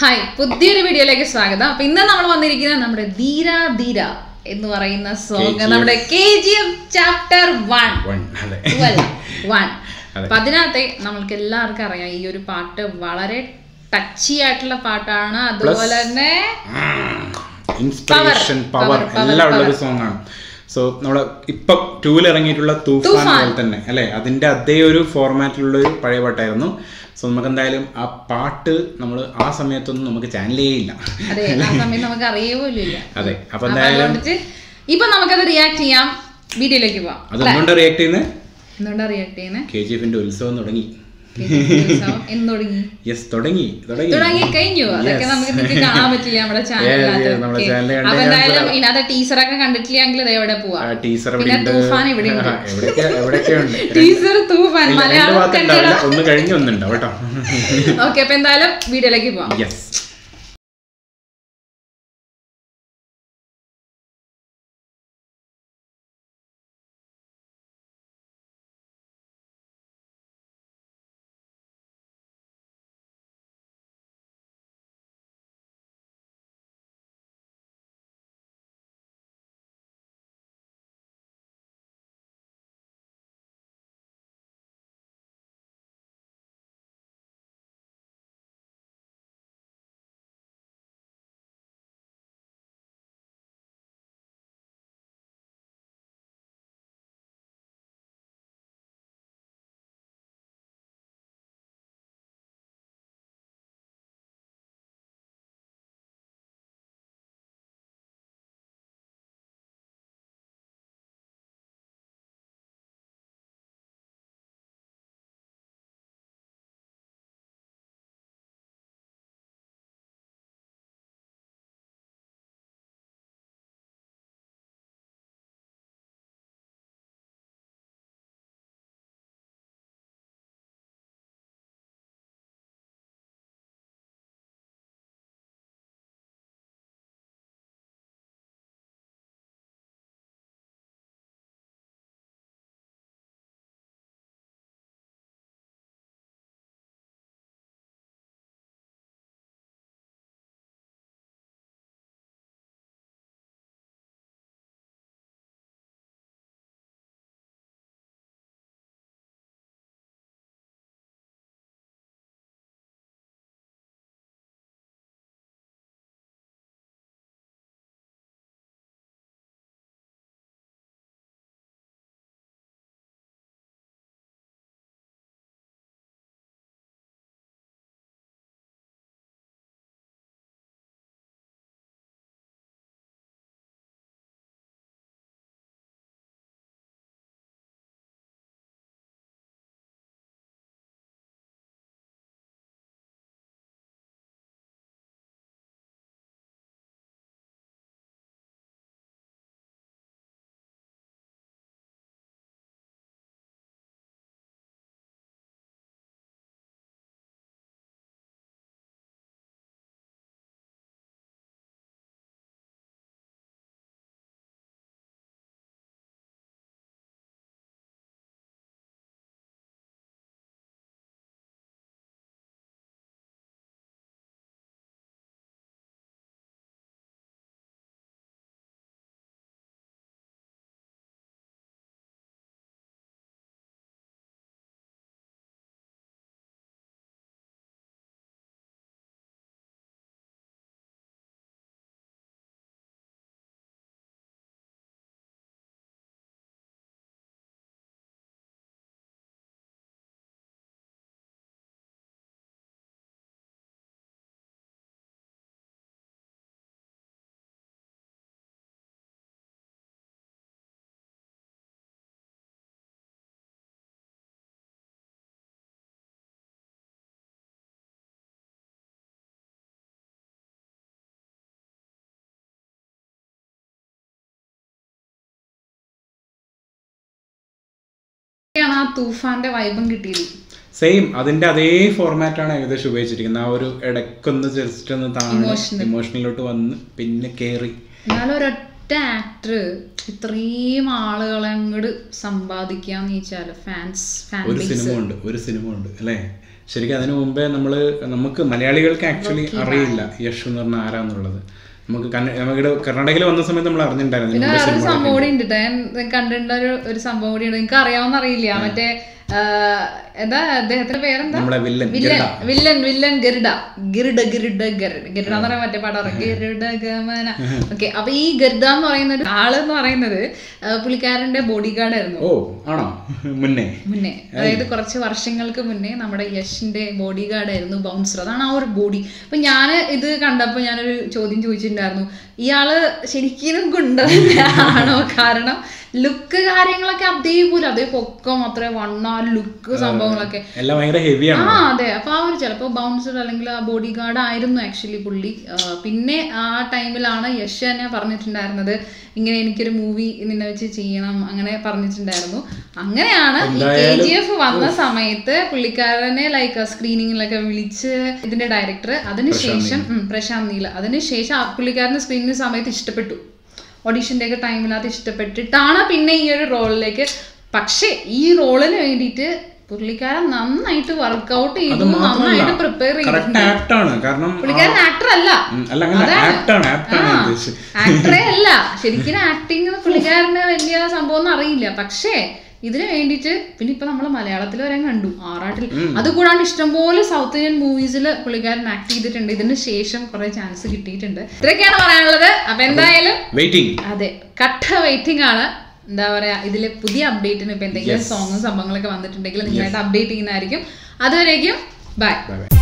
Hi പുതിയൊരു വീഡിയോയിലേക്ക് സ്വാഗതം അപ്പൊ ഇന്ന് നമ്മൾ വന്നിരിക്കുന്നത് നമ്മുടെ ധീര ധീര എന്ന് പറയുന്ന സോങ് KGF. നമ്മുടെ K G F chapter one one അതെ വൺ അതെ. അപ്പൊ അതിനകത്തെ നമ്മൾക്ക് എല്ലാവർക്കും അറിയാം ഈ ഒരു പാട്ട് വളരെ ടച്ചി ആയിട്ടുള്ള പാട്ടാണ് അതുപോലെ തന്നെ ഇൻസ്പിറേഷൻ Power, പവർ power, എല്ലാം ഉള്ള ഒരു power. സോങ് ആണ് സോ നമ്മള് ഇപ്പൊ ടൂവിൽ ഇറങ്ങിയിട്ടുള്ള തൂഫാൻ തൂഫാൻ. പോലെ തന്നെ അല്ലെ അതിന്റെ അതേ ഒരു ഫോർമാറ്റിലുള്ള ഒരു പഴയ പാട്ടായിരുന്നു സോ നമുക്ക് എന്തായാലും ആ പാട്ട് നമ്മൾ ആ സമയത്തൊന്നും നമുക്ക് ചാനലേ ഇല്ല അതെ ആ സമയം നമുക്ക് അറിയുപോലില്ല അതെ അപ്പൊ അപ്പൊ എന്തായാലും അതുകൊണ്ട് ഇപ്പൊ നമുക്കത് റിയാക്ട് ചെയ്യാം വീഡിയോയിലേക്ക് പോവാം അത് എന്തുകൊണ്ട് റിയാക്ട് ചെയ്യുന്നത് എന്തുകൊണ്ടാ റിയാക്ട് ചെയ്യുന്നത് കെ ജി എഫിന്റെ ഉത്സവം തുടങ്ങി എന്ന് തുടങ്ങി യെസ് തുടങ്ങി തുടങ്ങി തുടങ്ങി കഴിഞ്ഞു അതൊക്കെ Yes. നമുക്ക് നിങ്ങൾക്ക് കാണാൻ പറ്റില്ല നമ്മുടെ Yes, yes, നമ്മുടെ ചാനലിനകത്ത് channel കണ്ട് അപ്പൊ ഞാൻ എന്തായാലും പറയാം. ഇതിനകത്ത് ടീച്ചറൊക്കെ കണ്ടിട്ടില്ലെങ്കിൽ ഇത് എവിടെ പോവാ ടീച്ചർ പിന്നെ തൂഫാൻ ഇവിടെ ഉണ്ട് എവിടെയൊക്കെ എവിടെയൊക്കെ ഉണ്ട് ടീച്ചർ തൂഫാൻ ഇല്ല, രണ്ട് മലയാളം ഭാഗത്ത് ഉണ്ടാവില്ല ഒന്ന് കഴിഞ്ഞ് ഒന്നുണ്ടാവും കേട്ടോ ഓക്കെ അപ്പൊ എന്തായാലും വീഡിയോയിലേക്ക് പോവാം യെസ് ആണ് ആ തൂഫാന്റെ വൈബും കിട്ടിയത് സെയിം അതിന്റെ അതേ ഫോർമാറ്റ് ആണ് ഏകദേശം ഉപയോഗിച്ചിരിക്കുന്നത് ആ ഒരു ഇടയ്ക്കൊന്ന് ജസ്റ്റ് ഒന്ന് താഴെ Emotional. ഇമോഷണലിലോട്ട് വന്ന് പിന്നെ കേറി എന്നാലും ഒരൊറ്റ ആക്ടർ ഇത്രയും ആളുകളെ അങ്ങോട്ട് സമ്പാദിക്കാന്ന് ചോദിച്ചാല് ഫാൻസ് ഫാൻ ഒരു സിനിമ ബേസ് ഉണ്ട് ഒരു സിനിമ ഉണ്ട് അല്ലേ ശരിക്കും അതിനു മുമ്പേ നമ്മൾ നമുക്ക് മലയാളികൾക്ക് ആക്ച്വലി അറിയില്ല യശ് എന്ന് പറഞ്ഞ ആരാന്നുള്ളത് നമുക്ക് കന്ന- നമ്മുടെ കർണാടകയിൽ വന്ന സമയത്ത് നമ്മൾ അറിഞ്ഞിട്ടുണ്ടായിരുന്നു പിന്നെ ഇതിന് മുമ്പേ വേറൊരു സിനിമ സംഭവം കൂടി ഉണ്ട് ട്ടോ. ഞാൻ കണ്ടിട്ടുള്ള ഒരു ഒരു സംഭവം കൂടി ഉണ്ട് നിങ്ങൾക്ക് അറിയാവുന്ന അറിയില്ല മറ്റേ ആ, എന്താ അദ്ദേഹത്തിന്റെ പേരെന്താ നമ്മളെ villain villain villain villain Garuda Garuda Garuda Garuda Garuda എന്ന് പറയാൻ മറ്റേ പാടം ഗരുഡ ഗമന ഓക്കെ അപ്പൊ ഈ ഗരുഡ എന്ന് പറയുന്ന ഒരു ആള് എന്ന് പറയുന്നത് ആ, പുള്ളിക്കാരന്റെ ബോഡി ഗാർഡ് ആയിരുന്നു ഓ ആണോ മുന്നേ മുന്നേ അതായത് കുറച്ച് വർഷങ്ങൾക്ക് മുന്നേ നമ്മുടെ യശിന്റെ ബോഡി ഗാർഡ് ആയിരുന്നു ബൗൺസർ അതാണ് ആ ഒരു ബോഡി അപ്പൊ ഞാൻ ഇത് കണ്ടപ്പോൾ ഞാനൊരു ചോദ്യം ചോദിച്ചിട്ടുണ്ടായിരുന്നു ഇയാള് ശരിക്കും ഗുണ്ട തന്നെയാണോ കാരണം ലുക്ക് കാര്യങ്ങളൊക്കെ അതേപോലെ അതേ പൊക്കം അത്ര വണ്ണ ലുക്ക് സംഭവങ്ങളൊക്കെ എല്ലാം ഭയങ്കര ഹെവിയാണ് ആ അതെ അപ്പൊ ആ ഒരു ചിലപ്പോ ബൗൺസർ അല്ലെങ്കിൽ ആ ബോഡി ഗാർഡ് ആയിരുന്നു ആക്ച്വലി പുള്ളി ആ, പിന്നെ ആ ടൈമിലാണ് യശ് തന്നെ പറഞ്ഞിട്ടുണ്ടായിരുന്നത് ഇങ്ങനെ എനിക്കൊരു മൂവി നിന്നെ വെച്ച് ചെയ്യണം അങ്ങനെ പറഞ്ഞിട്ടുണ്ടായിരുന്നു അങ്ങനെയാണ് ഈ കെ ജി എഫ് വന്ന സമയത്ത് പുള്ളിക്കാരനെ ലൈക്ക് സ്ക്രീനിങ്ങിലൊക്കെ വിളിച്ച് ഇതിന്റെ ഡയറക്ടർ അതിനുശേഷം ഉം, പ്രശാന്ത് നീല അതിനുശേഷം ആ പുള്ളിക്കാരന് സ്ക്രീനിങ് സമയത്ത് ഇഷ്ടപ്പെട്ടു ഓഡീഷന്റെ ഒക്കെ ടൈമിനകത്ത് ഇഷ്ടപ്പെട്ടിട്ടാണ് പിന്നെ ഈ ഒരു റോളിലേക്ക് പക്ഷേ ഈ റോളിന് വേണ്ടിയിട്ട് പുള്ളിക്കാരൻ നന്നായിട്ട് വർക്ക്ഔട്ട് ചെയ്തു നന്നായിട്ട് പ്രിപ്പയർ ചെയ്തു കറക്റ്റ് ആക്ട് ആണ് കാരണം പുള്ളിക്കാരൻ ആക്ടർ അല്ല ഉം, അല്ല അങ്ങനെ ആക്ട് ആണ് ആക്ട് ആണ് ഞാൻ ഉദ്ദേശിച്ചത് ആക്ടറേ അല്ല ശരിക്കും ആക്ടിങ് പുള്ളിക്കാരന് വലിയ സംഭവം ഒന്നും അറിയില്ല പക്ഷേ ഇതിന് വേണ്ടിയിട്ട് പിന്നെ ഇപ്പൊ നമ്മള് മലയാളത്തിൽ വരെ കണ്ടു ആറാട്ടിൽ അത് കൂടാണ്ട് ഇഷ്ടംപോലെ സൗത്ത് ഇന്ത്യൻ മൂവീസിൽ പുള്ളിക്കാരൻ ആക്ട് ചെയ്തിട്ടുണ്ട് ഇതിന് ശേഷം കുറെ ചാൻസ് കിട്ടിയിട്ടുണ്ട് ഇത്രയൊക്കെയാണ് പറയാനുള്ളത് അപ്പൊ എന്തായാലും വെയിറ്റിംഗ് അതെ കട്ട വെയിറ്റിംഗ് ആണ് എന്താ പറയാ ഇതില് പുതിയ അപ്ഡേറ്റിന് ഇപ്പൊ എന്തെങ്കിലും സോങ്ങും സംഭവങ്ങളൊക്കെ വന്നിട്ടുണ്ടെങ്കിൽ നിങ്ങളായിട്ട് അപ്ഡേറ്റ് ചെയ്യുന്നതായിരിക്കും അതുവരേക്കും ബൈ ബൈ ബൈ